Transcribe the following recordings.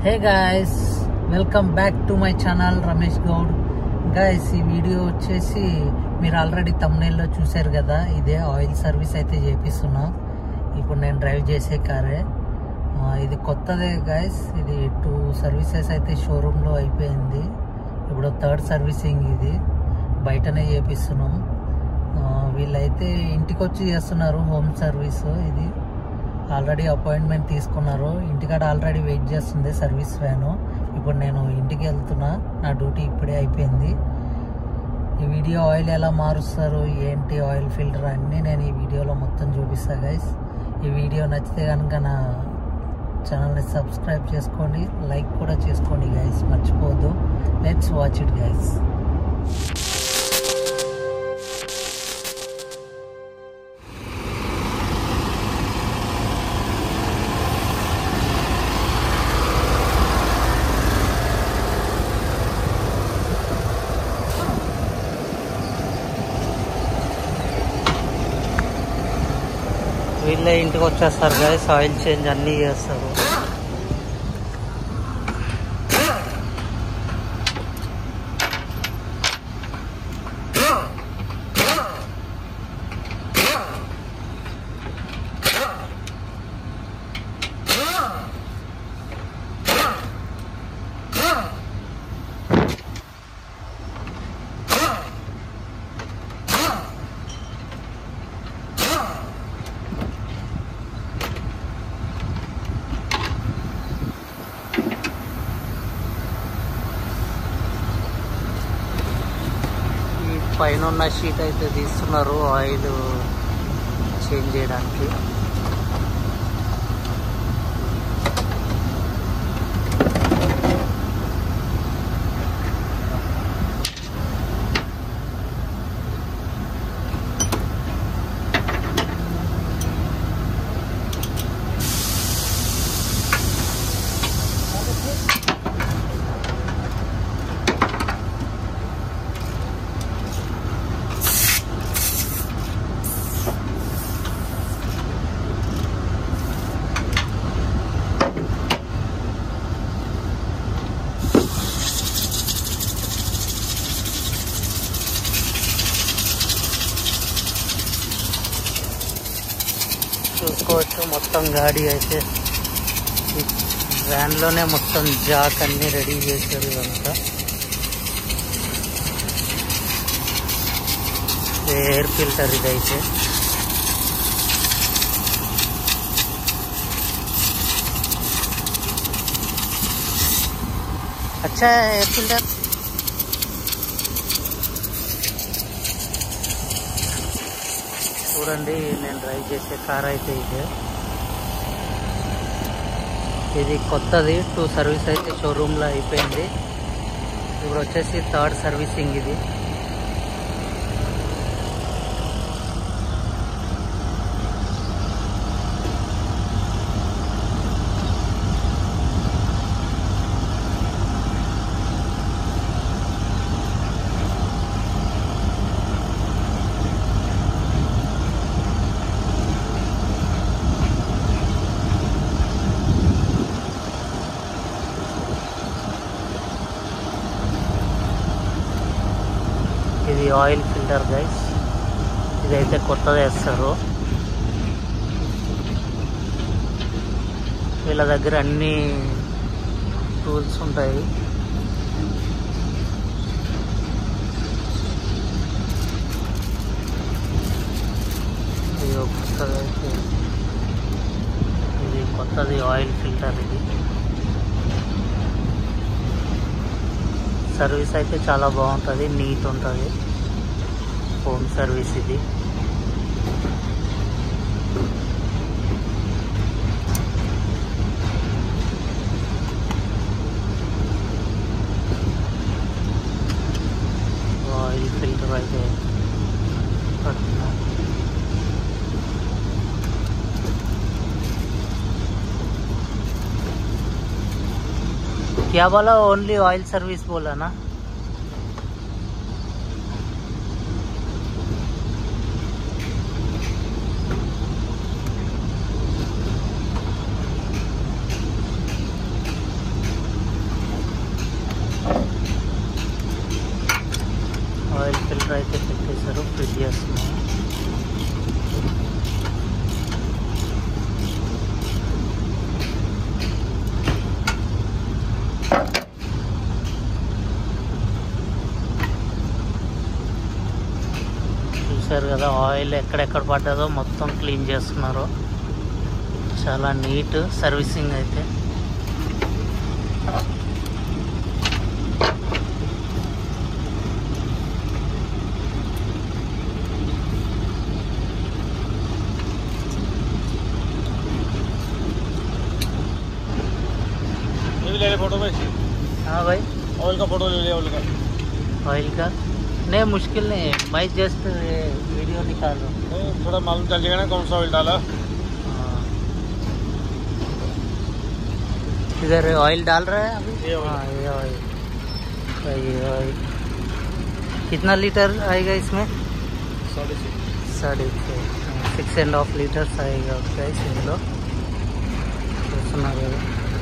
Hey guys welcome back to my channel Ramesh Goud guys ఈ video వచ్చేసి మీరు ఆల్రెడీ తమ్నేల్లో చూశారు కదా ఇదే ఆయిల్ సర్వీస్ అయితే చేపిస్తున్నా ఇప్పుడు నేను డ్రైవ్ చేసే కారే ఆ, ఇది కొత్తదే గాయస్ ఇది టూ సర్వీసెస్ అయితే షోరూంలో అయిపోయింది ఇప్పుడు థర్డ్ సర్వీసింగ్ ఇది బయటనే చేపిస్తున్నాం ఆ, వీళ్ళైతే ఇంటికి వచ్చి చేస్తున్నారు హోమ్ సర్వీస్ ఇది ఆల్రెడీ అపాయింట్మెంట్ తీసుకున్నారు ఇంటికాడ ఆల్రెడీ వెయిట్ చేస్తుంది సర్వీస్ వ్యాను ఇప్పుడు నేను ఇంటికి వెళ్తున్నా నా డ్యూటీ ఇప్పుడే అయిపోయింది ఈ వీడియో ఆయిల్ ఎలా మారుస్తారు ఏంటి ఆయిల్ ఫిల్టర్ అన్నీ నేను ఈ వీడియోలో మొత్తం చూపిస్తా గైస్ ఈ వీడియో నచ్చితే కనుక నా ఛానల్ని సబ్స్క్రైబ్ చేసుకోండి లైక్ కూడా చేసుకోండి గైస్ మర్చిపోవద్దు లెట్స్ వాచ్ ఇట్ గైస్ వీళ్ళే ఇంటికి వచ్చేస్తారు గైస్ ఆయిల్ చేంజ్ అన్నీ చేస్తారు ఈ పైన ఉన్న షీట్ అయితే తీస్తున్నారు ఆయిల్ చేంజ్ చేయడానికి చూసుకోవచ్చు మొత్తం గాడి అయితే ఈ వ్యాన్లోనే మొత్తం జాక్ అన్ని రెడీ చేశారు ఇదంతా ఎయిర్ ఫిల్టర్ ఇదైతే అచ్చా ఎయిర్ ఫిల్టర్ చూడండి నేను డ్రైవ్ చేసే కార్ అయితే ఇదే ఇది కొత్తది టూ సర్వీస్ అయితే షోరూంలో అయిపోయింది ఇప్పుడు వచ్చేసి థర్డ్ సర్వీసింగ్ ఇది ఇది ఆయిల్ ఫిల్టర్ గైస్ ఇదైతే కొత్తది వేస్తారు వీళ్ళ దగ్గర అన్ని టూల్స్ ఉంటాయి ఇది ఒక కొత్తది అయితే ఇది కొత్తది ఆయిల్ ఫిల్టర్ ఇది సర్వీస్ అయితే చాలా బాగుంటుంది నీట్ ఉంటుంది హోమ్ సర్వీస్ ఇది ఆయిల్ ఫిల్టర్ అయితే పడుతున్నా क्या बोला ओनली ऑयल सर्विस बोला ना కదా ఆయిల్ ఎక్కడెక్కడ పడ్డదో మొత్తం క్లీన్ చేస్తున్నారు చాలా నీట్ సర్వీసింగ్ అయితే ये भी ले ले फोटो भाई हाँ भाई ऑयल का फोटो ले ले ऑयल का ऑयल का नहीं मुश्किल नहीं है मैं जस्ट वीडियो निकाल रहा हूँ नहीं, थोड़ा मालूम चल जाएगा ना कौन सा ऑयल डाला हाँ। इधर ऑयल डाल रहा है अभी ये ऑयल। हाँ ये ऑयल तो ये ऑयल कितना लीटर आएगा इसमें साढ़े छः साढ़े छः सिक्स एंड हाफ లీటర్స్ आएगा గైస్ ఇందులో చూస్తున్నారు కదా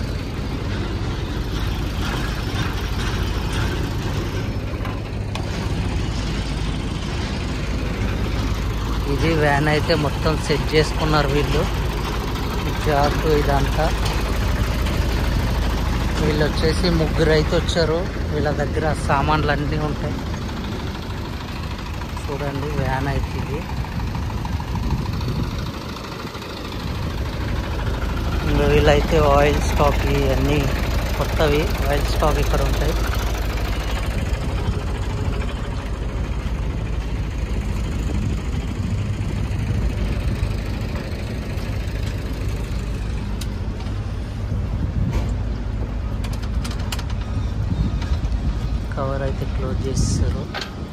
ఇది వ్యాన్ అయితే మొత్తం సెట్ చేసుకున్నారు వీళ్ళు జాక్ ఇదంతా వీళ్ళు వచ్చేసి ముగ్గురు అయితే వచ్చారు వీళ్ళ దగ్గర సామాన్లు అన్నీ ఉంటాయి చూడండి వ్యాన్ అయితే ఇది ఇంకా వీళ్ళైతే ఆయిల్ స్టాక్ ఇవన్నీ కొత్తవి ఆయిల్ స్టాక్ ఇక్కడ ఉంటాయి కవర్ అయితే క్లోజ్ చేస్తారు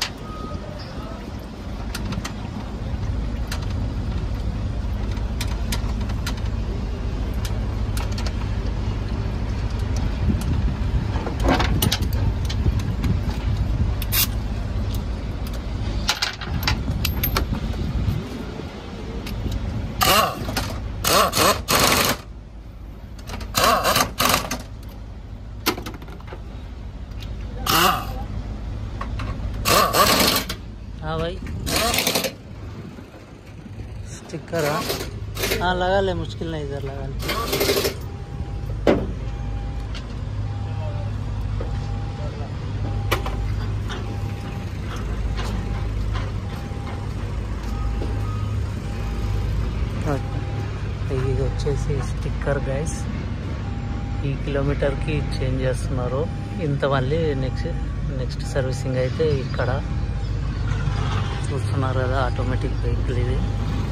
हाँ भाई स्टिकर हाँ हाँ लगा ले मुश्किल नहीं इधर लगा ले ఇది వచ్చేసి స్టిక్కర్ గైస్ ఈ కిలోమీటర్కి చేంజ్ చేస్తున్నారు ఇంత మళ్ళీ నెక్స్ట్ నెక్స్ట్ సర్వీసింగ్ అయితే ఇక్కడ చూస్తున్నారు కదా ఆటోమేటిక్ వెహికల్ ఇది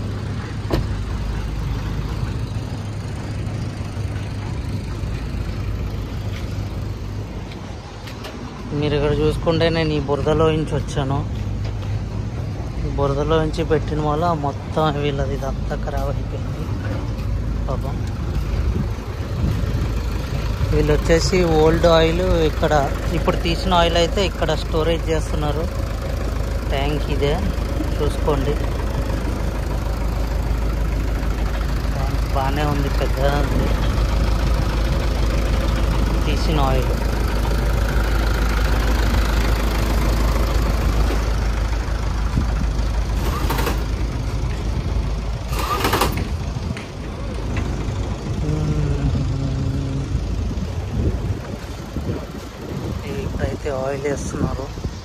మీరు ఇక్కడ చూసుకుంటే నేను ఈ బురదలో నుంచి వచ్చాను ఈ బురదలో నుంచి పెట్టిన వల్ల మొత్తం వీళ్ళది ఇదంతా ఖరాబ్ అయిపోయింది పాపం వీళ్ళు వచ్చేసి ఓల్డ్ ఆయిల్ ఇక్కడ ఇప్పుడు తీసిన ఆయిల్ అయితే ఇక్కడ స్టోరేజ్ చేస్తున్నారు ట్యాంక్ ఇదే చూసుకోండి ట్యాంక్ బాగానే ఉంది పెద్దగా ఉంది తీసిన ఆయిల్ ఇప్పుడైతే ఆయిల్ వేస్తున్నారు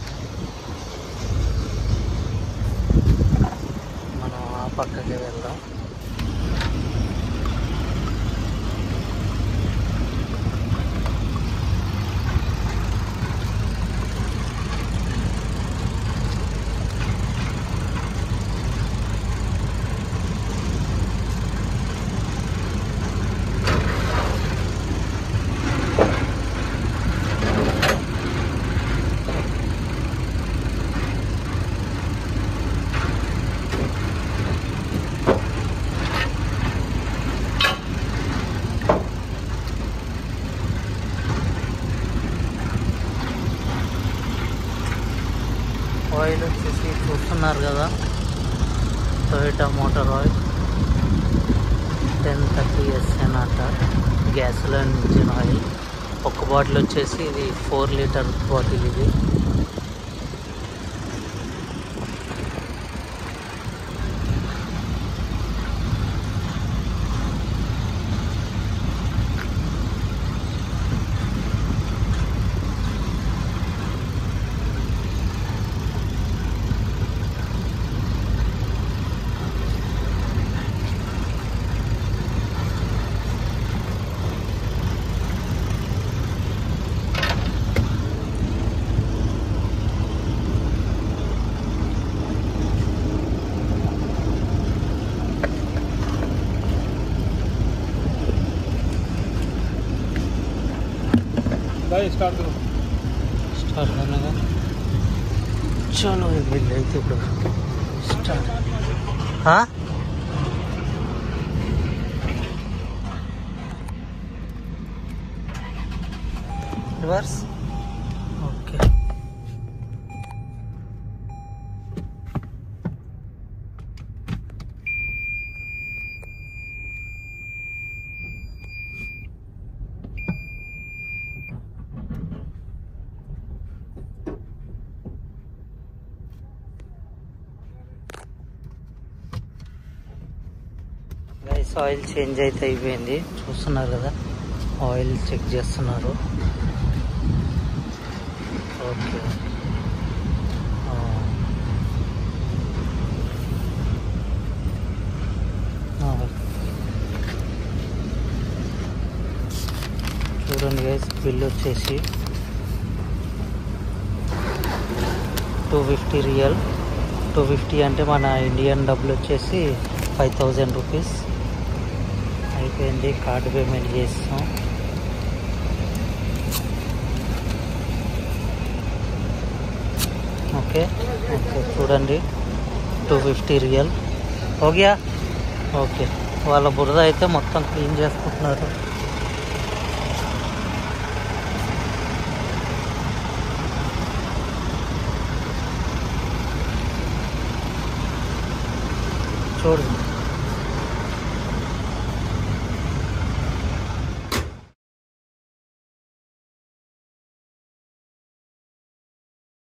మనం ఆ పక్కకి వెళ్దాం ఆయిల్ వచ్చేసి చూస్తున్నారు కదా Toyota motor oil ten thirty S N గ్యాస్లో ఇంజిన్ ఆయిల్ ఒక బాటిల్ వచ్చేసి ఇది ఫోర్ లీటర్ బాటిల్ ఇది भाई स्टार्ट करो స్టార్ట్ అనగా చలో వెళ్ళి అయితే ఇప్పుడు స్టార్ట్ ఆ? Reverse okay guys oil change అయితే అయిపోయింది చూస్తున్నారు కదా ఆయిల్ చెక్ చేస్తున్నారు ఓకే ఆ. ఆ. చూడండి గైస్ బిల్ వచ్చేసి two fifty riyal two fifty అంటే మన ఇండియన్ డబ్బులు వచ్చేసి ఫైవ్ థౌజండ్ రూపీస్ అయిపోయింది కార్డు పేమెంట్ చేస్తాం ఓకే ఓకే చూడండి టూ ఫిఫ్టీ రియల్ ఓకేయా ఓకే వాళ్ళ బురద అయితే మొత్తం క్లీన్ చేసుకుంటున్నారు చూడండి